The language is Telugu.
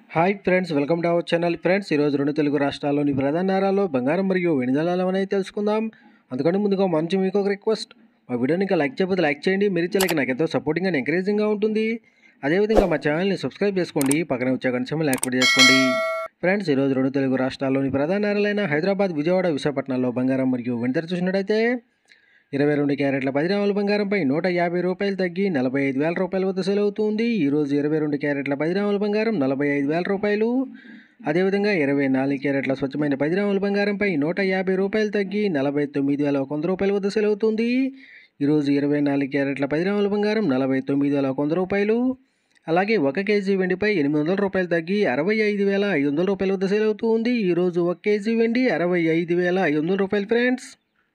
hi friends welcome to our channel friends ఈరోజు రెండు తెలుగు రాష్ట్రాల్లోని ప్రధాన నగరాల్లో బంగారం మరియు వెండి ధరలు అనేది తెలుసుకుందాం అందుకని ముందుగా మంచి మీకు ఒక రిక్వెస్ట్ మా వీడియోని ఇంకా లైక్ చేయకపోతే లైక్ చేయండి మీరు ఇచ్చే నాకు ఎంతో సపోర్టింగ్ అండ్ ఎంకరేజింగ్గా ఉంటుంది అదేవిధంగా మా ఛానల్ని సబ్స్క్రైబ్ చేసుకోండి పక్కనే వచ్చే గంట యాక్టివేట్ చేసుకోండి ఫ్రెండ్స్ ఈరోజు రెండు తెలుగు రాష్ట్రాల్లోని ప్రధాన నగరాలైన హైదరాబాద్ విజయవాడ విశాఖపట్నంలో బంగారం మరియు వెండి ధర చూసినట్టయితే ఇరవై రెండు క్యారెట్ల పది గ్రాముల బంగారంపై నూట యాభై రూపాయలు తగ్గి నలభై ఐదు వేల రూపాయల వద్ద సేల్ అవుతుంది ఈరోజు ఇరవై రెండు క్యారెట్ల పది గ్రాముల బంగారం నలభై ఐదు వేల రూపాయలు అదేవిధంగా ఇరవై నాలుగు క్యారెట్ల స్వచ్ఛమైన పది గ్రాముల బంగారంపై నూట యాభై రూపాయలు తగ్గి నలభై తొమ్మిది వేల ఒక వంద రూపాయల వద్ద సేల్ అవుతుంది ఈరోజు ఇరవై నాలుగు క్యారెట్ల పది గ్రాముల బంగారం నలభై తొమ్మిది వేల ఒక వంద రూపాయలు అలాగే ఒక కేజీ వెండిపై ఎనిమిది వందల రూపాయలు తగ్గి అరవై ఐదు వేల ఐదు వందల రూపాయల వద్ద సేల్ అవుతుంది ఈరోజు ఒక కేజీ వెండి అరవై ఐదు వేల ఐదు వందల రూపాయలు ఫ్రెండ్స్